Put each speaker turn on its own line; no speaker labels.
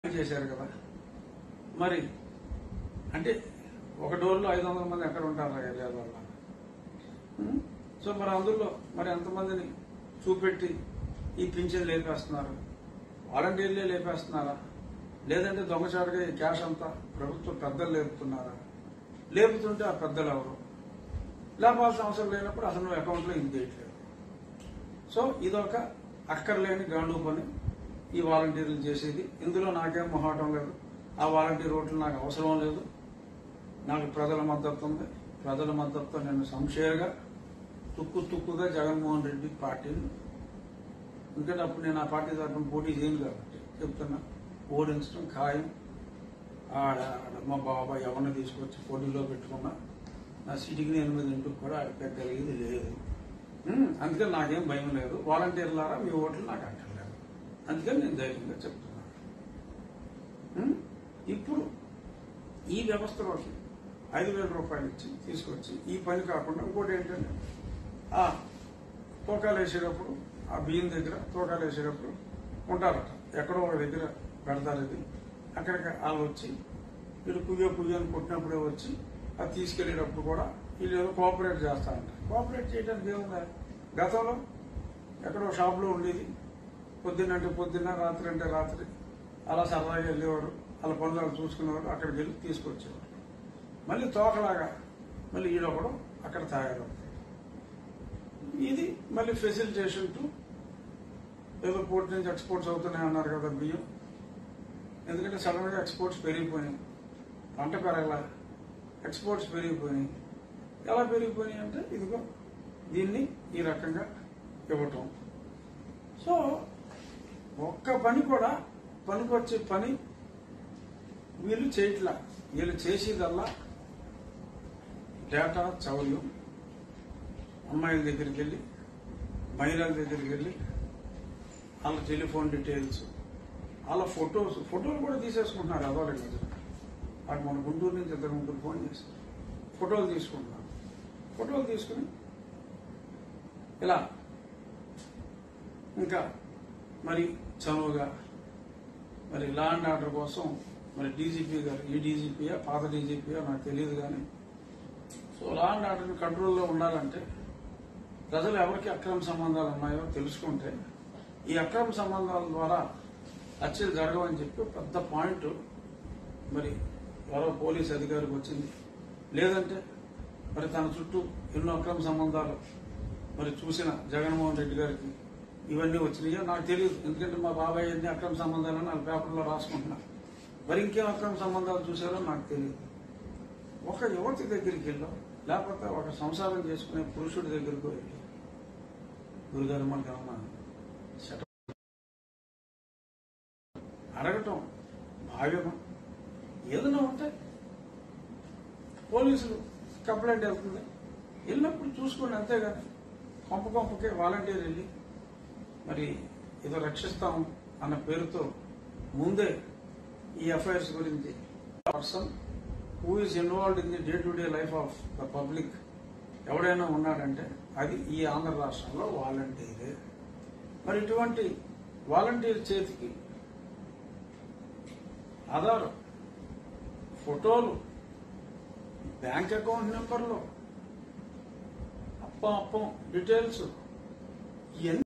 చేశారు కదా మరి అంటే ఒక డోర్లో ఐదు వందల మంది ఎక్కడ ఉంటారు ఏరియాల వల్ల ఉం? సో మరి అందులో మరి ఎంతమందిని చూపెట్టి ఈ పింఛన్ లేపేస్తున్నారు వాలంటీర్లే లేపేస్తున్నారా లేదంటే దొంగచాటుగా ఈ క్యాష్ అంతా ప్రభుత్వ పెద్దలు లేపుతున్నారా లేపుతుంటే ఆ పెద్దలు ఎవరు లేపాల్సిన అవసరం లేనప్పుడు అసలు నువ్వు అకౌంట్లో ఇది చేయట్లేదు సో ఇదొక అక్కర్లేని గాండు పని ఈ వాలంటీర్లు చేసేది ఇందులో నాకేం మొహాటం లేదు ఆ వాలంటీర్ ఓట్లు నాకు అవసరం లేదు నాకు ప్రజల మద్దతు ఉంది ప్రజల మద్దతుతో నేను సంశయంగా తుక్కు తుక్కుగా జగన్మోహన్ రెడ్డి పార్టీని ఎందుకంటే అప్పుడు నేను ఆ పార్టీ తరఫున పోటీ చేయను కాబట్టి చెప్తున్నా ఓడించడం ఖాయం ఆడ ఆడ మా బాబాయ్ ఎవరిని తీసుకొచ్చి పోటీలో పెట్టుకున్నా నా సిటీకి ఎనిమిది ఇంటికి కూడా పెట్టగలిగేది లేదు ఉమ్, అందుకని నాకేం భయం లేదు వాలంటీర్లారా మీ ఓట్లు నాకు అక్కర్లేదు అందుకని నేను ధైర్యంగా చెప్తున్నాను ఉమ్, ఇప్పుడు ఈ వ్యవస్థలోకి ఐదు వేల రూపాయలు ఇచ్చి తీసుకొచ్చి ఈ పని కాకుండా ఇంకోటి ఏంటంటే ఆ తూకాలు వేసేటప్పుడు ఆ బియ్యం దగ్గర తూకాలు వేసేటప్పుడు ఉంటారట ఎక్కడో ఒక దగ్గర పెడతారు ఇది అక్కడికి వాళ్ళు వచ్చి వీళ్ళు కుయ్యో కుయ్యో అని కొట్టినప్పుడే వచ్చి అది తీసుకెళ్లేటప్పుడు కూడా వీళ్ళు ఏదో కోఆపరేట్ చేస్తారంట కోఆపరేట్ చేయడానికి ఏముంది గతంలో ఎక్కడో షాప్లో ఉండేది పొద్దున్నంటే పొద్దున్న రాత్రి అంటే రాత్రి అలా సరదాగా వెళ్ళేవారు వాళ్ళ పనులు వాళ్ళు చూసుకునేవారు అక్కడికి వెళ్ళి తీసుకొచ్చేవారు మళ్ళీ తోకలాగా మళ్ళీ ఈడొకడు అక్కడ తయారవుతాడు ఇది మళ్ళీ ఫెసిలిటేషన్ టు ఏదో పోర్ట్ నుంచి ఎక్స్పోర్ట్స్ అవుతున్నాయి అన్నారు కదా బియ్యం ఎందుకంటే సడన్ గా ఎక్స్పోర్ట్స్ పెరిగిపోయినాయి పంట పెరగల ఎక్స్పోర్ట్స్ పెరిగిపోయినాయి ఎలా పెరిగిపోయినాయి అంటే ఇదిగో దీన్ని ఈ రకంగా ఇవ్వటం సో ఒక్క పని కూడా పనికొచ్చే పని వీళ్ళు చేయట్లా వీళ్ళు చేసేదల్లా డేటా చౌర్యం అమ్మాయిల దగ్గరికి వెళ్ళి మహిళల దగ్గరికి వెళ్ళి వాళ్ళ టెలిఫోన్ డీటెయిల్స్ వాళ్ళ ఫొటోస్ ఫోటోలు కూడా తీసేసుకుంటున్నారు అదోలే కదా వాడు మన గుంటూరు నుంచి ఇద్దరు ముగ్గురు ఫోన్ చేశారు ఫోటోలు తీసుకుంటున్నారు ఫోటోలు తీసుకుని ఇలా ఇంకా మరి చనువుగా మరి లా అండ్ ఆర్డర్ కోసం మరి డీజీపీ గారు ఈ డీజీపీయా పాత డీజీపీయా నాకు తెలియదు కానీ సో లా అండ్ ఆర్డర్ కంట్రోల్లో ఉండాలంటే ప్రజలు ఎవరికి అక్రమ సంబంధాలు ఉన్నాయో తెలుసుకుంటే ఈ అక్రమ సంబంధాల ద్వారా హత్యలు జరగవని చెప్పి పెద్ద పాయింట్ మరి ఎవరో పోలీస్ అధికారికి వచ్చింది లేదంటే మరి తన చుట్టూ ఎన్నో అక్రమ సంబంధాలు మరి చూసిన జగన్మోహన్ రెడ్డి గారికి ఇవన్నీ వచ్చినాయో నాకు తెలియదు ఎందుకంటే మా బాబాయ్ అన్ని అక్రమ సంబంధాలని వాళ్ళ పేపర్లో రాసుకుంటున్నా మరి ఇంకేం అక్రమ సంబంధాలు చూసారో నాకు తెలియదు ఒక యువతి దగ్గరికి వెళ్ళాం లేకపోతే ఒక సంసారం చేసుకునే పురుషుడి దగ్గరకు వెళ్ళి గురుగారు మనకి ఏమన్నా సెటప్ అడగటం భావ్యమా ఏదైనా ఉంటే పోలీసులు కంప్లైంట్ వెళ్తుంది వెళ్ళినప్పుడు చూసుకోండి అంతేగాని కొంప కొంపకే వాలంటీర్ వెళ్ళి మరి ఏదో రక్షిస్తాం అన్న పేరుతో ముందే ఈ ఎఫ్ఐఆర్స్ గురించి person who is involved in the day to day life of the public ఎవడైనా ఉన్నాడంటే అది ఈ ఆంధ్ర రాష్ట్రంలో వాలంటీరే మరి ఇటువంటి వాలంటీర్ చేతికి ఆధార్ ఫోటోలు బ్యాంక్ అకౌంట్ నెంబర్లు అప్పం అప్పం డీటెయిల్స్ ఇవన్నీ